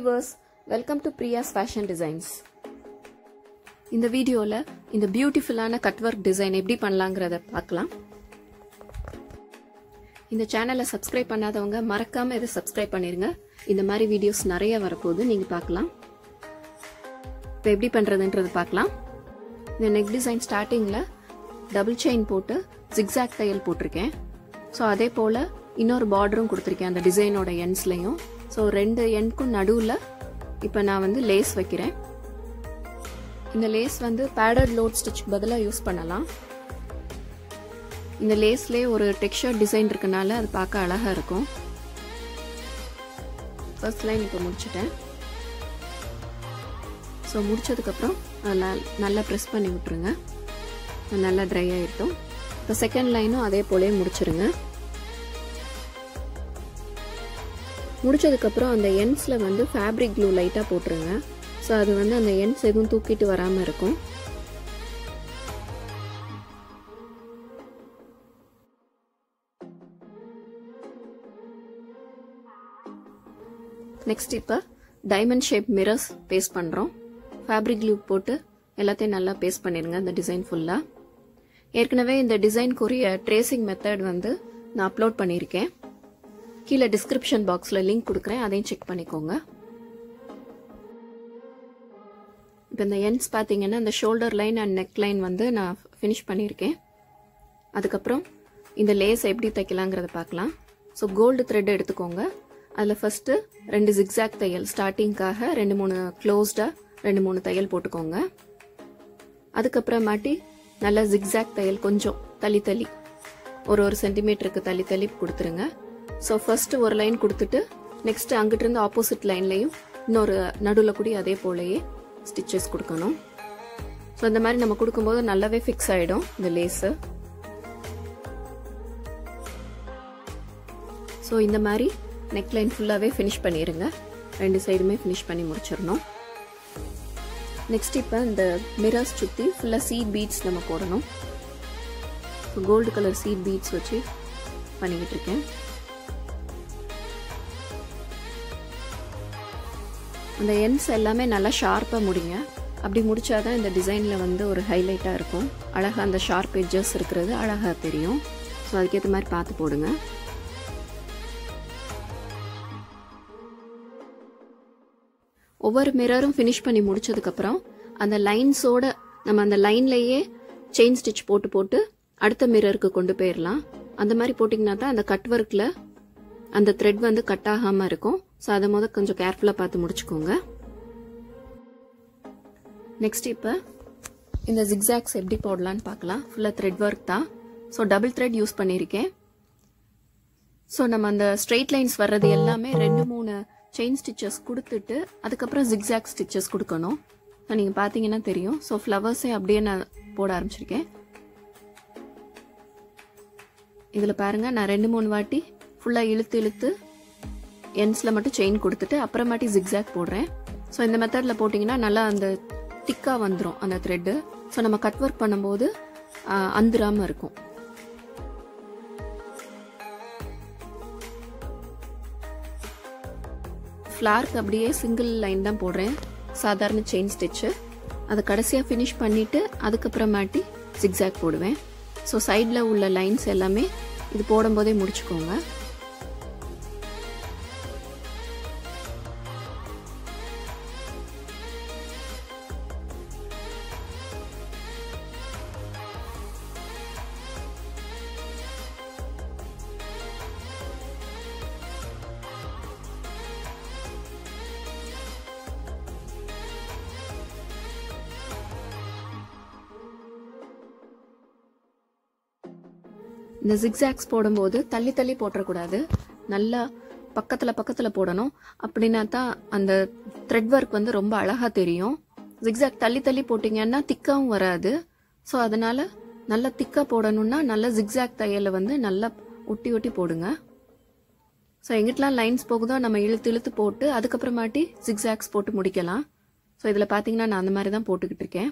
Viewers welcome to Priya's fashion designs இந்த வீடியோவில் இந்த பியூட்டிஃபுல்லான கட் ஒர்க் டிசைன் எப்படி பண்ணலாங்கிறத பார்க்கலாம் இந்த சேனலை சப்ஸ்கிரைப் பண்ணாதவங்க மறக்காம இதை சப்ஸ்கிரைப் பண்ணிருங்க இந்த மாதிரி வீடியோஸ் நிறைய வரப்போகுது நீங்கள் பார்க்கலாம் இப்போ எப்படி பண்ணுறதுன்றது பார்க்கலாம் இந்த நெக் டிசைன் ஸ்டார்டிங்கில் டபுள் செயின் போட்டு ஜிக்ஸாக் தையல் போட்டிருக்கேன் ஸோ அதே போல் இன்னொரு பார்டரும் கொடுத்துருக்கேன் அந்த டிசைனோட எண்ட்ஸ்லையும் ஸோ ரெண்டு எண்ட்க்கும் நடுவில் இப்போ நான் வந்து லேஸ் வைக்கிறேன் இந்த லேஸ் வந்து பேடட் லோட் ஸ்டிச் பதிலாக யூஸ் பண்ணலாம் இந்த லேஸ்லேயே ஒரு டெக்ஸ்சர் டிசைன் இருக்கனால அது பார்க்க அழகாக இருக்கும் ஃபர்ஸ்ட் லைன் இப்போ முடிச்சிட்டேன் ஸோ முடிச்சதுக்கப்புறம் அதில் நல்லா ப்ரெஸ் பண்ணி விட்டுருங்க நல்லா ட்ரை ஆகிட்டோம் இப்போ செகண்ட் லைனும் அதே போலே முடிச்சிருங்க முடிச்சதுக்கப்புறம் அந்த எண்ட்ஸில் வந்து ஃபேப்ரிக் க்ளூ லைட்டாக போட்டுருங்க ஸோ அது வந்து அந்த எண்ட்ஸ் எதுவும் தூக்கிட்டு வராமல் இருக்கும் நெக்ஸ்ட் இப்போ டைமண்ட் ஷேப் மிரர்ஸ் பேஸ்ட் பண்ணுறோம் ஃபேப்ரிக் க்ளூ போட்டு எல்லாத்தையும் நல்லா பேஸ்ட் பண்ணிடுங்க இந்த டிசைன் ஃபுல்லாக ஏற்கனவே இந்த டிசைன்க்குரிய ட்ரேசிங் மெத்தட் வந்து நான் அப்லோட் பண்ணியிருக்கேன் கீழே டிஸ்கிரிப்ஷன் பாக்ஸில் லிங்க் கொடுக்குறேன் அதையும் செக் பண்ணிக்கோங்க இப்போ இந்த எண்ட்ஸ் பார்த்தீங்கன்னா இந்த shoulder line and neck line வந்து நான் ஃபினிஷ் பண்ணியிருக்கேன் அதுக்கப்புறம் இந்த லேஸ் எப்படி தைக்கலாங்கிறத பார்க்கலாம் ஸோ கோல்டு த்ரெட் எடுத்துக்கோங்க அதில் ஃபஸ்ட்டு ரெண்டு ஜிக்ஸாக் தையல் ஸ்டார்டிங்காக ரெண்டு மூணு க்ளோஸ்டாக ரெண்டு மூணு தையல் போட்டுக்கோங்க அதுக்கப்புறமாட்டி நல்லா ஜிக்ஸாக் தையல் கொஞ்சம் தள்ளி தள்ளி ஒரு ஒரு சென்டிமீட்டருக்கு தள்ளி தள்ளி கொடுத்துருங்க ஸோ ஃபர்ஸ்ட் ஒரு லைன் கொடுத்துட்டு நெக்ஸ்ட் அங்கிட்டு இருந்து ஆப்போசிட் லைன்லையும் இன்னொரு நடுவில் கூடி அதே போலயே ஸ்டிச்சஸ் கொடுக்கணும் ஸோ இந்த மாதிரி நம்ம கொடுக்கும்போது நல்லாவே ஃபிக்ஸ் ஆகிடும் இந்த லேஸு ஸோ இந்த மாதிரி நெக் லைன் ஃபுல்லாகவே ஃபினிஷ் பண்ணிடுங்க ரெண்டு சைடுமே ஃபினிஷ் பண்ணி முடிச்சிடணும் நெக்ஸ்ட் இப்போ இந்த மிரர்ஸ் சுற்றி ஃபுல்லாக சீட் பீட்ஸ் நம்ம போடணும் so gold colour seed beads வச்சு பண்ணிக்கிட்டு இருக்கேன் அந்த எண்ட்ஸ் எல்லாமே நல்லா ஷார்ப்பாக முடிங்க அப்படி முடிச்சாதான் இந்த டிசைனில் வந்து ஒரு ஹைலைட்டாக இருக்கும் அழகாக அந்த ஷார்ப் எட்ஜஸ் இருக்கிறது அழகாக தெரியும் ஸோ அதுக்கேற்ற மாதிரி பார்த்து போடுங்க ஒவ்வொரு மிரரும் ஃபினிஷ் பண்ணி முடிச்சதுக்கப்புறம் அந்த லைன்ஸோட நம்ம அந்த லைன்லேயே செயின் ஸ்டிச் போட்டு போட்டு அடுத்த மிரருக்கு கொண்டு போயிடலாம் அந்த மாதிரி போட்டிங்கன்னா தான் அந்த கட் ஒர்க்கில் அந்த த்ரெட் வந்து கட் ஆகாமல் இருக்கும் ஸோ அதை முத கொஞ்சம் கேர்ஃபுல்லாக பார்த்து முடிச்சுக்கோங்க நெக்ஸ்ட் இப்போ இந்த ஜிக்ஸாக்ஸ் எப்படி போடலான்னு பார்க்கலாம் ஃபுல்லாக த்ரெட் ஒர்க் தான் ஸோ டபுள் த்ரெட் யூஸ் பண்ணியிருக்கேன் ஸோ நம்ம அந்த ஸ்ட்ரெயிட் லைன்ஸ் வர்றது எல்லாமே ரெண்டு மூணு செயின் ஸ்டிச்சஸ் கொடுத்துட்டு அதுக்கப்புறம் ஜிக்ஸாக் ஸ்டிச்சஸ் கொடுக்கணும் ஸோ நீங்கள் பார்த்தீங்கன்னா தெரியும் ஸோ ஃப்ளவர்ஸே அப்படியே நான் போட ஆரம்பிச்சிருக்கேன் இதில் பாருங்கள் நான் ரெண்டு மூணு வாட்டி ஃபுல்லாக இழுத்து இழுத்து எண்ட்ஸில் மட்டும் செயின் கொடுத்துட்டு அப்புறமாட்டி ஜிக்ஸாக் போடுறேன் ஸோ இந்த மெத்தடில் போட்டிங்கன்னா நல்லா அந்த திக்காக வந்துடும் அந்த த்ரெட்டு ஸோ நம்ம கட் ஒர்க் பண்ணும்போது அந்துராமல் இருக்கும் ஃப்ளார்க்கு அப்படியே சிங்கிள் லைன் தான் போடுறேன் சாதாரண செயின் ஸ்டிச்சு அதை கடைசியாக ஃபினிஷ் பண்ணிவிட்டு அதுக்கப்புறமாட்டி ஜிக்ஸாக் போடுவேன் ஸோ சைடில் உள்ள லைன்ஸ் எல்லாமே இது போடும்போதே முடிச்சுக்கோங்க இந்த ஜிக்ஸாக்ஸ் போடும்போது தள்ளி தள்ளி போட்டுறக்கூடாது நல்லா பக்கத்தில் பக்கத்தில் போடணும் அப்படின்னா தான் அந்த த்ரெட் ஒர்க் வந்து ரொம்ப அழகாக தெரியும் ஜிக்ஸாக் தள்ளி தள்ளி போட்டிங்கன்னா திக்காவும் வராது ஸோ அதனால நல்லா திக்காக போடணும்னா நல்லா ஜிக்ஸாக் தையலை வந்து நல்லா ஒட்டி ஒட்டி போடுங்க ஸோ எங்கிட்டலாம் லைன்ஸ் போகுதோ நம்ம இழுத்து இழுத்து போட்டு அதுக்கப்புறமாட்டி ஜிக்ஸாக்ஸ் போட்டு முடிக்கலாம் ஸோ இதில் பார்த்தீங்கன்னா நான் அந்த மாதிரி தான் போட்டுக்கிட்டு இருக்கேன்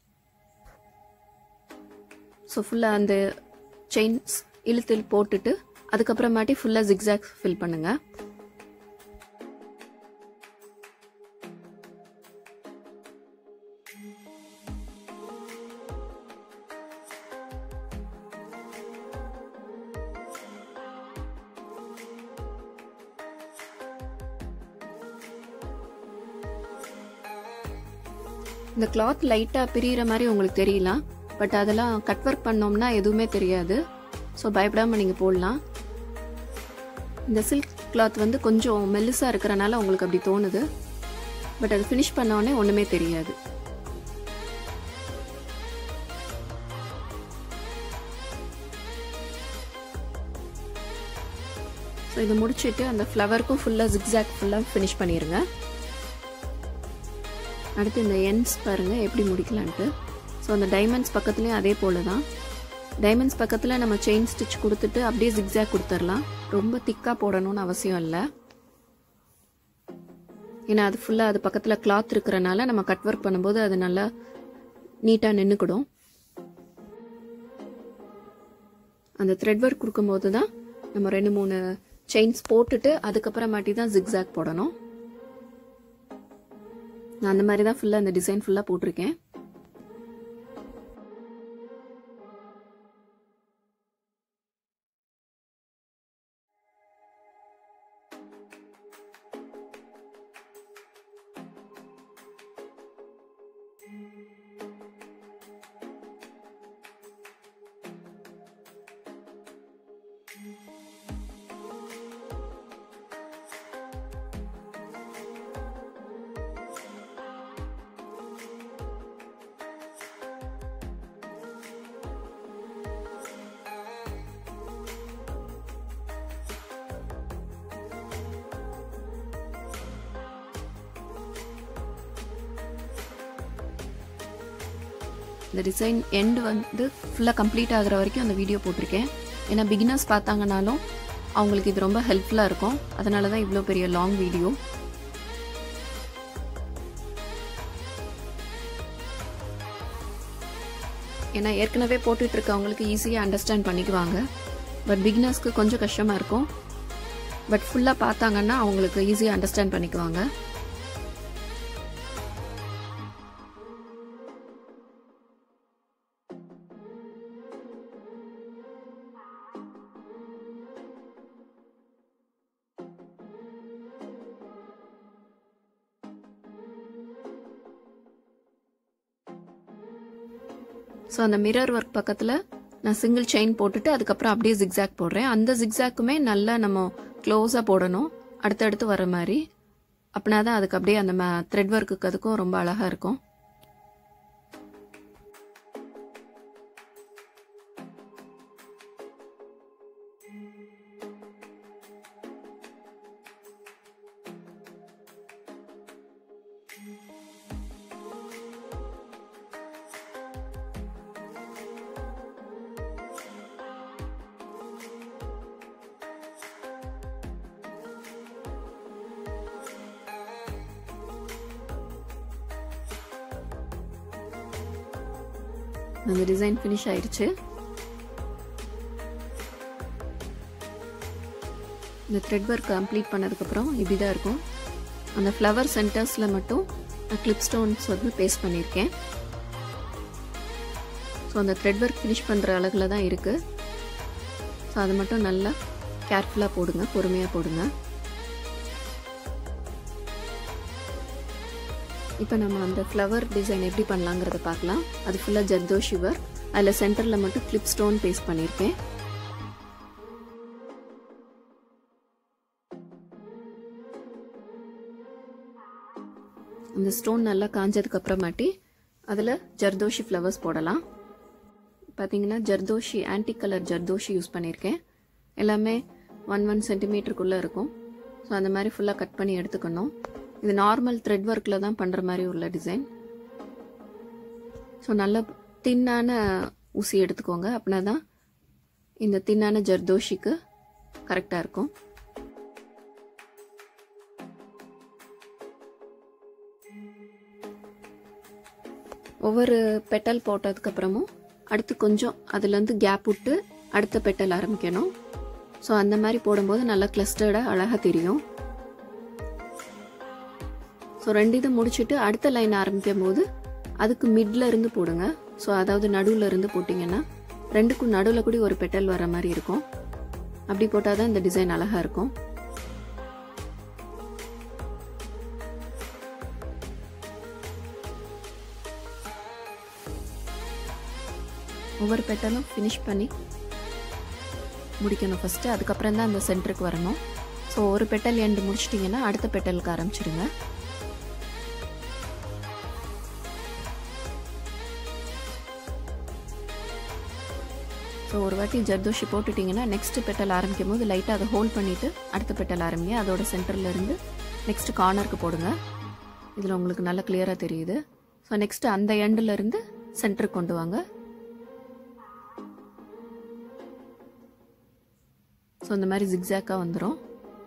ஸோ ஃபுல்லாக அந்த செயின்ஸ் இழுத்து போட்டுட்டு அதுக்கப்புறமாட்டி ஃபுல்லாக ஜிக்ஸாக் ஃபில் பண்ணுங்க இந்த கிளாத் லைட்டாக பிரியிற மாதிரி உங்களுக்கு தெரியலாம் பட் அதெல்லாம் கட் ஒர்க் பண்ணோம்னா எதுவுமே தெரியாது ஸோ பயப்படாமல் நீங்கள் போடலாம் இந்த சில்க் கிளாத் வந்து கொஞ்சம் மெல்லிஸாக இருக்கிறனால உங்களுக்கு அப்படி தோணுது பட் அது ஃபினிஷ் பண்ணோடனே ஒன்றுமே தெரியாது ஸோ இதை முடிச்சுட்டு அந்த ஃப்ளவருக்கும் ஃபுல்லாக ஜிக்ஸாக் ஃபுல்லாக ஃபினிஷ் பண்ணிடுங்க அடுத்து இந்த எண்ட்ஸ் பாருங்கள் எப்படி முடிக்கலான்ட்டு ஸோ அந்த டைமண்ட்ஸ் பக்கத்துலேயும் அதே போல தான் டைமண்ட்ஸ் பக்கத்தில் நம்ம செயின் ஸ்டிச் கொடுத்துட்டு அப்படியே ஜிக்ஸாக் கொடுத்துடலாம் ரொம்ப திக்காக போடணும்னு அவசியம் இல்லை ஏன்னா அது ஃபுல்லாக அது பக்கத்தில் கிளாத் இருக்கிறனால நம்ம கட் ஒர்க் பண்ணும்போது அது நல்லா நீட்டாக நின்றுக்கிடும் அந்த த்ரெட் ஒர்க் கொடுக்கும்போது தான் நம்ம ரெண்டு மூணு செயின்ஸ் போட்டுட்டு அதுக்கப்புறமாட்டி தான் ஜிக்ஸாக் போடணும் நான் அந்த மாதிரி தான் ஃபுல்லாக அந்த டிசைன் ஃபுல்லாக போட்டிருக்கேன் இந்த டிசைன் எண்டு வந்து ஃபுல்லாக கம்ப்ளீட் ஆகிற வரைக்கும் அந்த வீடியோ போட்டிருக்கேன் ஏன்னா பிகினர்ஸ் பார்த்தாங்கனாலும் அவங்களுக்கு இது ரொம்ப ஹெல்ப்ஃபுல்லாக இருக்கும் அதனால தான் இவ்வளோ பெரிய லாங் வீடியோ ஏன்னா ஏற்கனவே போட்டுட்டு இருக்கவங்களுக்கு ஈஸியாக அண்டர்ஸ்டாண்ட் பண்ணிக்குவாங்க பட் பிகினர்ஸ்க்கு கொஞ்சம் கஷ்டமாக இருக்கும் பட் ஃபுல்லாக பார்த்தாங்கன்னா அவங்களுக்கு ஈஸியாக அண்டர்ஸ்டாண்ட் பண்ணிக்குவாங்க ஸோ அந்த மிரர் ஒர்க் பக்கத்தில் நான் சிங்கிள் செயின் போட்டுட்டு அதுக்கப்புறம் அப்படியே ஜிக்ஸாக் போடுறேன் அந்த ஜிக்ஸாக்குமே நல்லா நம்ம க்ளோஸாக போடணும் அடுத்தடுத்து வர மாதிரி அப்படின்னா தான் அதுக்கு அப்படியே அந்த த்ரெட் ஒர்க்குக்கு அதுக்கும் ரொம்ப அழகாக இருக்கும் அந்த டிசைன் ஃபினிஷ் ஆயிடுச்சு இந்த த்ரெட் ஒர்க் கம்ப்ளீட் பண்ணதுக்கப்புறம் இப்படி தான் இருக்கும் அந்த ஃப்ளவர் சென்டர்ஸில் மட்டும் நான் கிளிப் ஸ்டோன்ஸ் வந்து பேஸ்ட் பண்ணியிருக்கேன் ஸோ அந்த த்ரெட் ஒர்க் ஃபினிஷ் பண்ணுற அழகில் தான் இருக்குது ஸோ அதை மட்டும் நல்லா கேர்ஃபுல்லாக போடுங்க பொறுமையாக போடுங்க இப்போ நம்ம அந்த ஃப்ளவர் டிசைன் எப்படி பண்ணலாங்கிறத பார்க்கலாம் அது ஃபுல்லாக ஜர்தோஷி ஒர்க் அதில் சென்டரில் மட்டும் கிளிப் ஸ்டோன் பேஸ்ட் பண்ணியிருக்கேன் அந்த ஸ்டோன் நல்லா காஞ்சதுக்கு அப்புறமாட்டி அதில் ஜர்தோஷி ஃப்ளவர்ஸ் போடலாம் பார்த்தீங்கன்னா zardozi antique colour zardozi use பண்ணியிருக்கேன் எல்லாமே ஒன் ஒன் சென்டிமீட்டருக்குள்ளே இருக்கும் ஸோ அந்த மாதிரி ஃபுல்லாக கட் பண்ணி எடுத்துக்கணும் இது நார்மல் த்ரெட் ஒர்க்கில் தான் பண்ணுற மாதிரி உள்ள டிசைன் ஸோ நல்ல தின்னான ஊசி எடுத்துக்கோங்க அப்படின்னா தான் இந்த தின்னான ஜர்தோஷிக்கு கரெக்டாக இருக்கும் ஒவ்வொரு பெட்டல் போட்டதுக்கப்புறமும் அடுத்து கொஞ்சம் அதுலேருந்து கேப் விட்டு அடுத்த பெட்டல் ஆரம்பிக்கணும் ஸோ அந்த மாதிரி போடும்போது நல்லா கிளஸ்டர்டாக அழகாக தெரியும் ஸோ ரெண்டு இது முடிச்சுட்டு அடுத்த லைன் ஆரம்பிக்கும் போது அதுக்கு மிட்ல இருந்து போடுங்க ஸோ அதாவது நடுவில் இருந்து போட்டிங்கன்னா ரெண்டுக்கும் நடுவில் கூட ஒரு பெட்டல் வர மாதிரி இருக்கும் அப்படி போட்டால் தான் இந்த டிசைன் அழகாக இருக்கும் ஒவ்வொரு பெட்டலும் ஃபினிஷ் பண்ணி முடிக்கணும் ஃபஸ்ட்டு அதுக்கப்புறம் தான் அந்த சென்டருக்கு வரணும் ஸோ ஒரு பெட்டல் எண்டு முடிச்சிட்டிங்கன்னா அடுத்த பெட்டலுக்கு ஆரம்பிச்சிடுங்க ஸோ ஒரு வாட்டி ஜர்தோஷி போட்டுட்டிங்கன்னா நெக்ஸ்ட் பெட்டல் ஆரம்பிக்கும் போது லைட்டாக அதை ஹோல்ட் பண்ணிவிட்டு அடுத்த பெட்டல் ஆரம்பிங்க அதோட சென்டரில் இருந்து நெக்ஸ்ட் கார்னருக்கு போடுங்க இதில் உங்களுக்கு நல்லா கிளியராக தெரியுது ஸோ நெக்ஸ்ட் அந்த எண்டில் இருந்து சென்டருக்கு கொண்டு வாங்க ஸோ இந்த மாதிரி ஜிக்ஸாக்காக வந்துடும்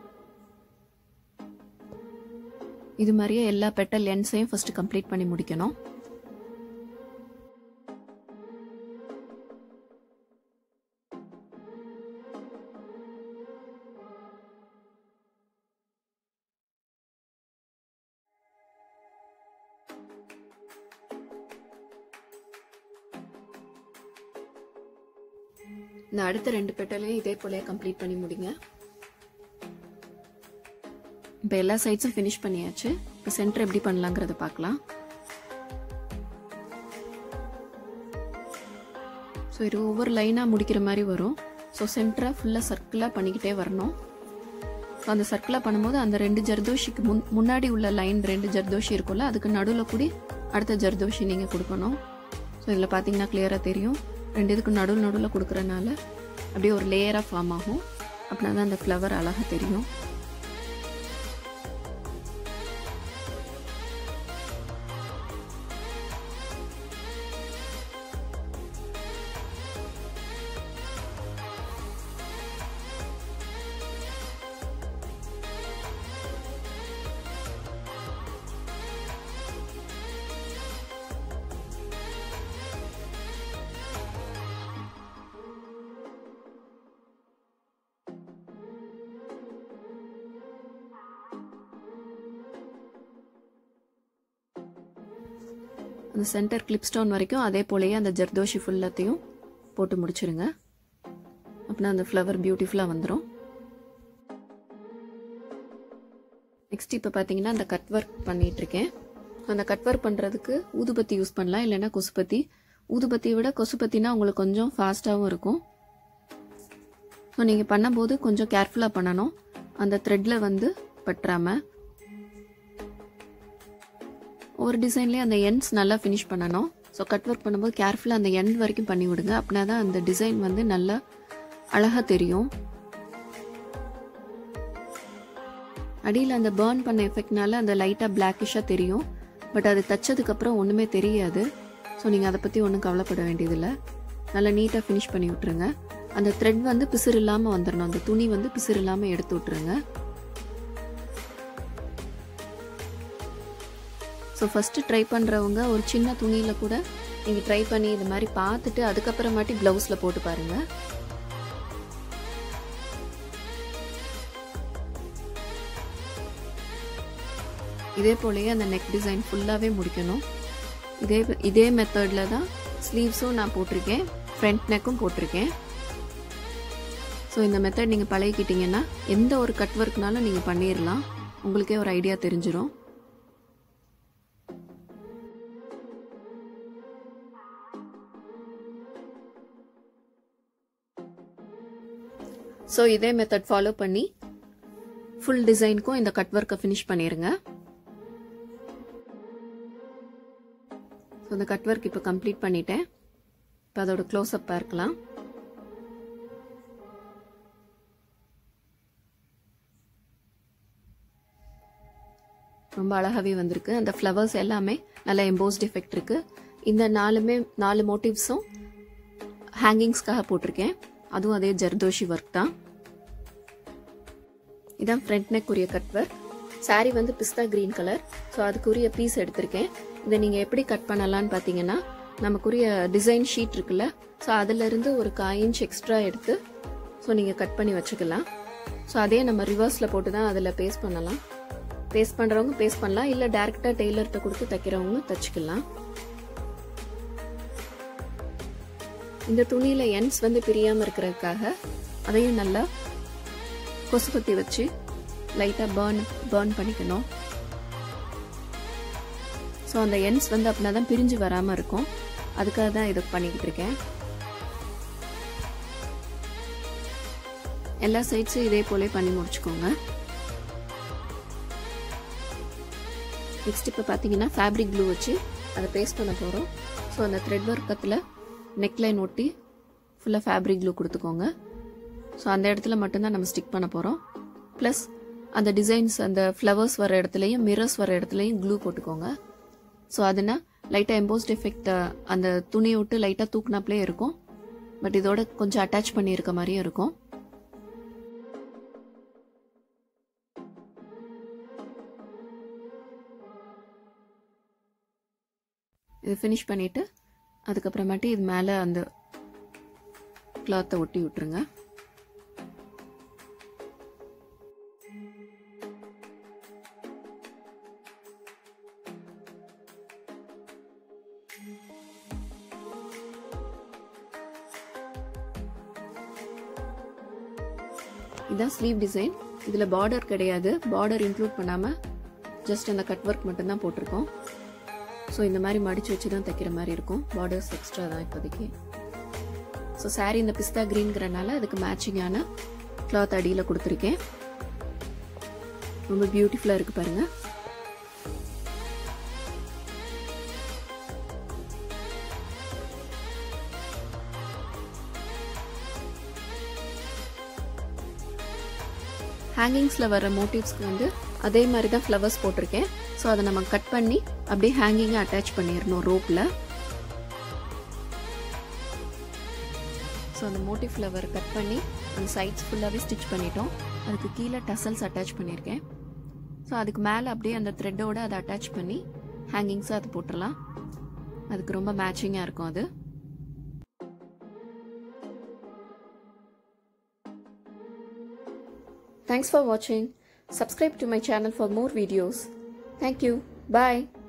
இது மாதிரியே எல்லா பெட்டல் லென்ஸையும் ஃபஸ்ட்டு கம்ப்ளீட் பண்ணி முடிக்கணும் இந்த அடுத்த ரெண்டு பெட்டலையும் இதே போலயே கம்ப்ளீட் பண்ணி முடிங்க இப்போ எல்லா சைட்ஸும் ஃபினிஷ் பண்ணியாச்சு இப்போ சென்டர் எப்படி பண்ணலாங்கிறத பார்க்கலாம் ஸோ இது ஒவ்வொரு லைனாக முடிக்கிற மாதிரி வரும் ஸோ சென்டரை ஃபுல்லாக சர்க்கிளாக பண்ணிக்கிட்டே வரணும் ஸோ அந்த சர்க்கிளாக பண்ணும்போது அந்த ரெண்டு ஜர்தோஷிக்கு முன் முன்னாடி உள்ள லைன் ரெண்டு ஜர்தோஷி இருக்கும்ல அதுக்கு நடுவில் கூடி அடுத்த ஜர்தோஷி நீங்கள் கொடுக்கணும் ஸோ இதில் பார்த்தீங்கன்னா கிளியராக தெரியும் ரெண்டு இதுக்கு நடுவில் நடுவில் கொடுக்குறனால அப்படியே ஒரு லேயராக ஃபார்ம் ஆகும் அப்படின்னா தான் அந்த ஃப்ளவர் அழகாக தெரியும் அந்த சென்டர் கிளிப் ஸ்டோன் வரைக்கும் அதே போலயே அந்த ஜர்தோஷி ஃபுல்லாத்தையும் போட்டு முடிச்சிருங்க அப்படின்னா அந்த ஃப்ளவர் பியூட்டிஃபுல்லாக வந்துடும் நெக்ஸ்ட் இப்போ பார்த்தீங்கன்னா அந்த கட் ஒர்க் பண்ணிட்டு இருக்கேன் அந்த கட் ஒர்க் பண்ணுறதுக்கு ஊதுபத்தி யூஸ் பண்ணலாம் இல்லைன்னா கொசுபத்தி ஊதுபத்தியை விட கொசுபத்தினா உங்களுக்கு கொஞ்சம் ஃபாஸ்ட்டாகவும் இருக்கும் ஸோ நீங்கள் பண்ணும்போது கொஞ்சம் கேர்ஃபுல்லாக பண்ணணும் அந்த த்ரெட்டில் வந்து பற்றாமல் ஒரு டிசைன்லேயே அந்த எண்ட்ஸ் நல்லா ஃபினிஷ் பண்ணணும் ஸோ கட் ஒர்க் பண்ணும்போது கேர்ஃபுல்லாக அந்த எண்ட் வரைக்கும் பண்ணி விடுங்க அப்படின்னா தான் அந்த டிசைன் வந்து நல்லா அழகாக தெரியும் அடியில் அந்த பேர்ன் பண்ண எஃபெக்ட்னால அந்த லைட்டாக பிளாக்கிஷாக தெரியும் பட் அது தச்சதுக்கப்புறம் ஒன்றுமே தெரியாது ஸோ நீங்கள் அதை பற்றி ஒன்றும் கவலைப்பட வேண்டியதில்லை நல்லா நீட்டாக ஃபினிஷ் பண்ணி விட்ருங்க அந்த த்ரெட் வந்து பிசிறு இல்லாமல் வந்துடணும் அந்த துணி வந்து பிசிறு இல்லாமல் எடுத்து விட்ருங்க ஸோ ஃபஸ்ட்டு ட்ரை பண்ணுறவங்க ஒரு சின்ன துணியில் கூட நீங்கள் ட்ரை பண்ணி இது மாதிரி பார்த்துட்டு அதுக்கப்புறமாட்டி ப்ளவுஸில் போட்டு பாருங்கள் இதே போலயே அந்த நெக் டிசைன் ஃபுல்லாகவே முடிக்கணும் இதே இதே மெத்தடில் தான் ஸ்லீவ்ஸும் நான் போட்டிருக்கேன் ஃப்ரண்ட் நெக்கும் போட்டிருக்கேன் ஸோ இந்த மெத்தட் நீங்கள் பழகிக்கிட்டீங்கன்னா எந்த ஒரு கட் ஒர்க்னாலும் நீங்கள் பண்ணிடலாம் உங்களுக்கே ஒரு ஐடியா தெரிஞ்சிடும் ஸோ இதே மெத்தட் ஃபாலோ பண்ணி ஃபுல் டிசைனுக்கும் இந்த கட் ஒர்க்கை ஃபினிஷ் பண்ணிடுங்க ஸோ இந்த கட் ஒர்க் இப்போ கம்ப்ளீட் பண்ணிட்டேன் இப்போ அதோட க்ளோஸ்அப் பார்க்கலாம் ரொம்ப அழகாகவே வந்திருக்கு அந்த ஃப்ளவர்ஸ் எல்லாமே நல்ல எம்போஸ்ட் எஃபெக்ட் இருக்கு இந்த நாலுமே நாலு மோட்டிவ்ஸும் ஹேங்கிங்ஸ்க்காக போட்டிருக்கேன் அதுவும் அதே ஜர்தோஷி ஒர்க் தான் இதான் ஃப்ரண்ட் நெக் உரிய கட் ஒர்க் சாரீ வந்து பிஸ்தா கிரீன் கலர் ஸோ அதுக்குரிய பீஸ் எடுத்திருக்கேன் இதை நீங்கள் எப்படி கட் பண்ணலான்னு பார்த்தீங்கன்னா நமக்குரிய டிசைன் ஷீட் இருக்குல்ல ஸோ அதிலிருந்து ஒரு காய் இன்ச் எக்ஸ்ட்ரா எடுத்து ஸோ நீங்கள் கட் பண்ணி வச்சுக்கலாம் ஸோ அதே நம்ம ரிவர்ஸில் போட்டு தான் அதில் பேஸ்ட் பண்ணலாம் பேஸ்ட் பண்ணுறவங்க பேஸ்ட் பண்ணலாம் இல்லை டேரெக்டாக டெய்லர்கிட்ட கொடுத்து தைக்கிறவங்க தச்சுக்கலாம் இந்த துணியில் எண்ட்ஸ் வந்து பிரியாமல் இருக்கிறதுக்காக அதையும் நல்லா கொசுபத்தி வச்சு லைட்டாக பேர்ன் பேர்ன் பண்ணிக்கணும் ஸோ அந்த எண்ட்ஸ் வந்து அப்படின்னா தான் பிரிஞ்சு வராமல் இருக்கும் அதுக்காக தான் இதை பண்ணிக்கிட்டு இருக்கேன் எல்லா சைட்ஸும் இதே போலே பண்ணி முடிச்சுக்கோங்க நெக்ஸ்ட் இப்போ பார்த்தீங்கன்னா ஃபேப்ரிக் க்ளூ வச்சு அதை பேஸ்ட் பண்ண போகிறோம் ஸோ அந்த த்ரெட் ஒர்க்கத்தில் நெக்லைன் ஒட்டி ஃபுல்லாக ஃபேப்ரிக் க்ளூ கொடுத்துக்கோங்க ஸோ அந்த இடத்துல மட்டும்தான் நம்ம ஸ்டிக் பண்ண போகிறோம் ப்ளஸ் அந்த டிசைன்ஸ் அந்த ஃப்ளவர்ஸ் வர இடத்துலையும் மிரர்ஸ் வர இடத்துலையும் க்ளூ போட்டுக்கோங்க ஸோ அதுனா லைட்டாக எம்போஸ்ட் எஃபெக்ட் அந்த துணியை விட்டு லைட்டாக தூக்குனாப்லே இருக்கும் பட் இதோட கொஞ்சம் அட்டாச் பண்ணியிருக்க மாதிரியும் இருக்கும் இது ஃபினிஷ் பண்ணிவிட்டு அதுக்கப்புறமேட்டு இது மேலே அந்த கிளாத்தை ஒட்டி விட்டுருங்க இதான் ஸ்லீவ் டிசைன் இதில் பார்டர் கிடையாது பார்டர் இன்க்ளூட் பண்ணாமல் ஜஸ்ட் அந்த கட் ஒர்க் மட்டும்தான் போட்டிருக்கோம் ஸோ இந்த மாதிரி மடித்து வச்சு தான் தைக்கிற மாதிரி இருக்கும் பார்டர்ஸ் எக்ஸ்ட்ரா தான் இப்போதைக்கு ஸோ சாரீ இந்த பிஸ்தா க்ரீன்கிறனால அதுக்கு மேட்சிங்கான கிளாத் அடியில் கொடுத்துருக்கேன் ரொம்ப பியூட்டிஃபுல்லாக இருக்குது பாருங்கள் ஹேங்கிங்ஸில் வர மோட்டிவ்ஸ்க்கு வந்து அதே மாதிரி தான் ஃப்ளவர்ஸ் போட்டிருக்கேன் ஸோ அதை நம்ம கட் பண்ணி அப்படியே ஹேங்கிங்கை அட்டாச் பண்ணிடணும் ரோப்பில் ஸோ அந்த மோட்டிவ் ஃப்ளவர் கட் பண்ணி அந்த சைட்ஸ் ஃபுல்லாகவே ஸ்டிச் பண்ணிட்டோம் அதுக்கு கீழே டசல்ஸ் அட்டாச் பண்ணியிருக்கேன் ஸோ அதுக்கு மேலே அப்படியே அந்த த்ரெட்டோட அதை அட்டாச் பண்ணி ஹேங்கிங்ஸாக அது போட்டுடலாம் அதுக்கு ரொம்ப மேட்சிங்காக இருக்கும் அது Thanks for watching. Subscribe to my channel for more videos. Thank you. Bye.